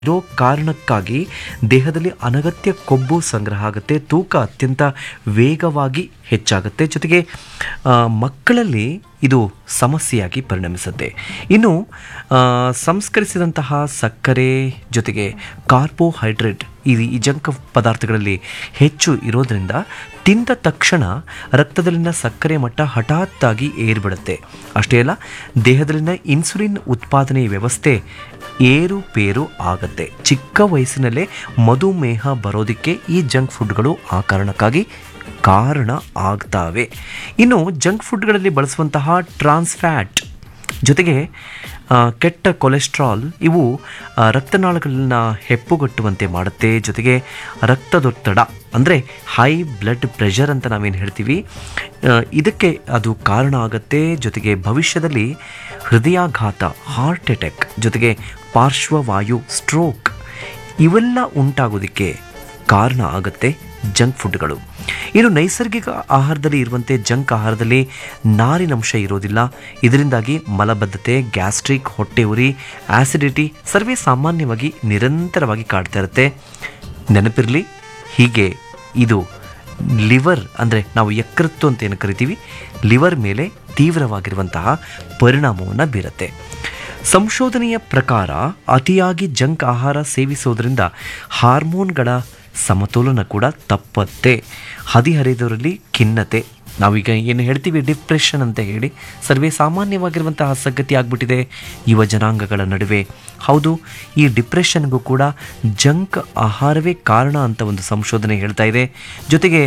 ಇರೋ ಕಾರಣಕ್ಕಾಗಿ ದೇಹದಲ್ಲಿ ಅನಗತ್ಯ ಕೊಬ್ಬು ಸಂಗ್ರಹ ಆಗುತ್ತೆ ತೂಕ ಅತ್ಯಂತ ವೇಗವಾಗಿ ಹೆಚ್ಚಾಗುತ್ತೆ ಜೊತೆಗೆ ಆ, ಮಕ್ಕಳಲ್ಲಿ ಇದು ಸಮಸ್ಯೆಯಾಗಿ ಪರಿಣಮಿಸುತ್ತೆ ಇನ್ನು ಆ, ಸಂಸ್ಕರಿಸಿದಂತಹ ಸಕ್ಕರೆ ಜೊತೆಗೆ ಕಾರ್ಬೋಹೈಡ್ರೇಟ್ ಈ ಈ ಜಂಕ್ ಪದಾರ್ಥಗಳಲ್ಲಿ ಹೆಚ್ಚು ಇರೋದ್ರಿಂದ ತಿಂದ ತಕ್ಷಣ ರಕ್ತದಲ್ಲಿನ ಸಕ್ಕರೆ ಮಟ್ಟ ಹಠಾತ್ತಾಗಿ ಏರ್ಬಿಡುತ್ತೆ ಅಷ್ಟೇ ಅಲ್ಲ ದೇಹದಲ್ಲಿನ ಇನ್ಸುಲಿನ್ ಉತ್ಪಾದನೆ ವ್ಯವಸ್ಥೆ ಏರುಪೇರು ಆಗುತ್ತೆ ಚಿಕ್ಕ ವಯಸ್ಸಿನಲ್ಲೇ ಮಧುಮೇಹ ಬರೋದಕ್ಕೆ ಈ ಜಂಕ್ ಫುಡ್ಗಳು ಆ ಕಾರಣಕ್ಕಾಗಿ ಕಾರಣ ಆಗ್ತಾವೆ ಇನ್ನು ಜಂಕ್ ಫುಡ್ಗಳಲ್ಲಿ ಬಳಸುವಂತಹ ಟ್ರಾನ್ಸ್ಫ್ಯಾಟ್ ಜೊತೆಗೆ ಆ, ಕೆಟ್ಟ ಕೊಲೆಸ್ಟ್ರಾಲ್ ಇವು ಆ, ರಕ್ತನಾಳಗಳನ್ನ ಹೆಪ್ಪುಗಟ್ಟುವಂತೆ ಮಾಡುತ್ತೆ ಜೊತೆಗೆ ರಕ್ತದೊತ್ತಡ ಅಂದರೆ ಹೈ ಬ್ಲಡ್ ಪ್ರೆಷರ್ ಅಂತ ನಾವೇನು ಹೇಳ್ತೀವಿ ಆ, ಇದಕ್ಕೆ ಅದು ಕಾರಣ ಆಗುತ್ತೆ ಜೊತೆಗೆ ಭವಿಷ್ಯದಲ್ಲಿ ಹೃದಯಾಘಾತ ಹಾರ್ಟ್ ಅಟ್ಯಾಕ್ ಜೊತೆಗೆ ಪಾರ್ಶ್ವವಾಯು ಸ್ಟ್ರೋಕ್ ಇವೆಲ್ಲ ಉಂಟಾಗೋದಕ್ಕೆ ಕಾರಣ ಆಗುತ್ತೆ ಜಂಕ್ ಫುಡ್ಗಳು ಇನ್ನು ನೈಸರ್ಗಿಕ ಆಹಾರದಲ್ಲಿ ಇರುವಂತೆ ಜಂಕ್ ಆಹಾರದಲ್ಲಿ ನಾರಿನಂಶ ಇರೋದಿಲ್ಲ ಇದರಿಂದಾಗಿ ಮಲಬದ್ಧತೆ ಗ್ಯಾಸ್ಟ್ರಿಕ್ ಹೊಟ್ಟೆ ಉರಿ ಆಸಿಡಿಟಿ ಸರ್ವೇ ಸಾಮಾನ್ಯವಾಗಿ ನಿರಂತರವಾಗಿ ಕಾಡ್ತಾ ಇರುತ್ತೆ ನೆನಪಿರಲಿ ಹೀಗೆ ಇದು ಲಿವರ್ ಅಂದರೆ ನಾವು ಯಕೃತ್ತು ಅಂತ ಏನು ಕರಿತೀವಿ ಲಿವರ್ ಮೇಲೆ ತೀವ್ರವಾಗಿರುವಂತಹ ಪರಿಣಾಮವನ್ನು ಬೀರುತ್ತೆ ಸಂಶೋಧನೆಯ ಪ್ರಕಾರ ಅತಿಯಾಗಿ ಜಂಕ್ ಆಹಾರ ಸೇವಿಸೋದ್ರಿಂದ ಹಾರ್ಮೋನ್ಗಳ ಸಮತೋಲನ ಕೂಡ ತಪ್ಪತ್ತೆ ಹದಿಹರಿದವರಲ್ಲಿ ಖಿನ್ನತೆ ನಾವೀಗ ಏನು ಹೇಳ್ತೀವಿ ಡಿಪ್ರೆಷನ್ ಅಂತ ಹೇಳಿ ಸರ್ವೇ ಸಾಮಾನ್ಯವಾಗಿರುವಂತಹ ಸಂಗತಿ ಆಗ್ಬಿಟ್ಟಿದೆ ಯುವ ಜನಾಂಗಗಳ ನಡುವೆ ಹೌದು ಈ ಡಿಪ್ರೆಷನ್ಗೂ ಕೂಡ ಜಂಕ್ ಆಹಾರವೇ ಕಾರಣ ಅಂತ ಒಂದು ಸಂಶೋಧನೆ ಹೇಳ್ತಾ ಇದೆ ಜೊತೆಗೆ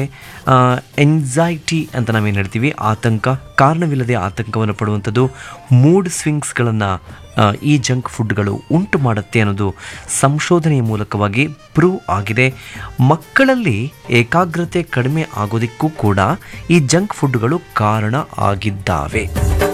ಎಂಸೈಟಿ ಅಂತ ನಾವೇನು ಹೇಳ್ತೀವಿ ಆತಂಕ ಕಾರಣವಿಲ್ಲದೆ ಆತಂಕವನ್ನು ಪಡುವಂಥದ್ದು ಮೂಡ್ ಸ್ವಿಂಗ್ಸ್ಗಳನ್ನು ಈ ಜಂಕ್ ಫುಡ್ಗಳು ಉಂಟು ಮಾಡುತ್ತೆ ಅನ್ನೋದು ಸಂಶೋಧನೆಯ ಮೂಲಕವಾಗಿ ಪ್ರೂವ್ ಆಗಿದೆ ಮಕ್ಕಳಲ್ಲಿ ಏಕಾಗ್ರತೆ ಕಡಿಮೆ ಆಗೋದಕ್ಕೂ ಕೂಡ ಈ ಜಂಕ್ ಫುಡ್ಗಳು ಕಾರಣ ಆಗಿದ್ದಾವೆ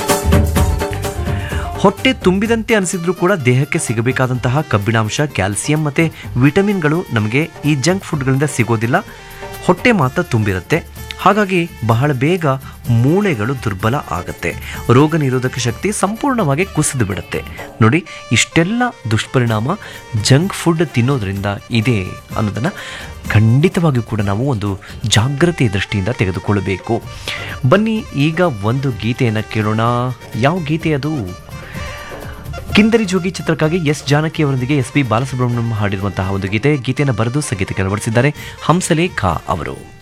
ಹೊಟ್ಟೆ ತುಂಬಿದಂತೆ ಅನಿಸಿದ್ರೂ ಕೂಡ ದೇಹಕ್ಕೆ ಸಿಗಬೇಕಾದಂತಹ ಕಬ್ಬಿಣಾಂಶ ಕ್ಯಾಲ್ಸಿಯಂ ಮತ್ತು ವಿಟಮಿನ್ಗಳು ನಮಗೆ ಈ ಜಂಕ್ ಫುಡ್ಗಳಿಂದ ಸಿಗೋದಿಲ್ಲ ಹೊಟ್ಟೆ ಮಾತ್ರ ತುಂಬಿರುತ್ತೆ ಹಾಗಾಗಿ ಬಹಳ ಬೇಗ ಮೂಳೆಗಳು ದುರ್ಬಲ ಆಗುತ್ತೆ ರೋಗ ನಿರೋಧಕ ಶಕ್ತಿ ಸಂಪೂರ್ಣವಾಗಿ ಕುಸಿದು ಬಿಡುತ್ತೆ ನೋಡಿ ಇಷ್ಟೆಲ್ಲ ದುಷ್ಪರಿಣಾಮ ಜಂಕ್ ಫುಡ್ ತಿನ್ನೋದ್ರಿಂದ ಇದೆ ಅನ್ನೋದನ್ನು ಖಂಡಿತವಾಗಿಯೂ ಕೂಡ ನಾವು ಒಂದು ಜಾಗೃತಿ ದೃಷ್ಟಿಯಿಂದ ತೆಗೆದುಕೊಳ್ಳಬೇಕು ಬನ್ನಿ ಈಗ ಒಂದು ಗೀತೆಯನ್ನು ಕೇಳೋಣ ಯಾವ ಗೀತೆ ಅದು ಕಿಂದರಿ ಜೋಗಿ ಚಿತ್ರಕ್ಕಾಗಿ ಎಸ್ ಜಾನಕಿ ಅವರೊಂದಿಗೆ ಎಸ್ ಪಿ ಬಾಲಸುಬ್ರಹ್ಮಣ್ಯಂ ಹಾಡಿರುವಂತಹ ಒಂದು ಗೀತೆ ಗೀತೆಯನ್ನು ಬರೆದು ಸಂಗೀತಕ್ಕೆ ಅಳವಡಿಸಿದ್ದಾರೆ ಹಂಸಲೇಖ ಅವರು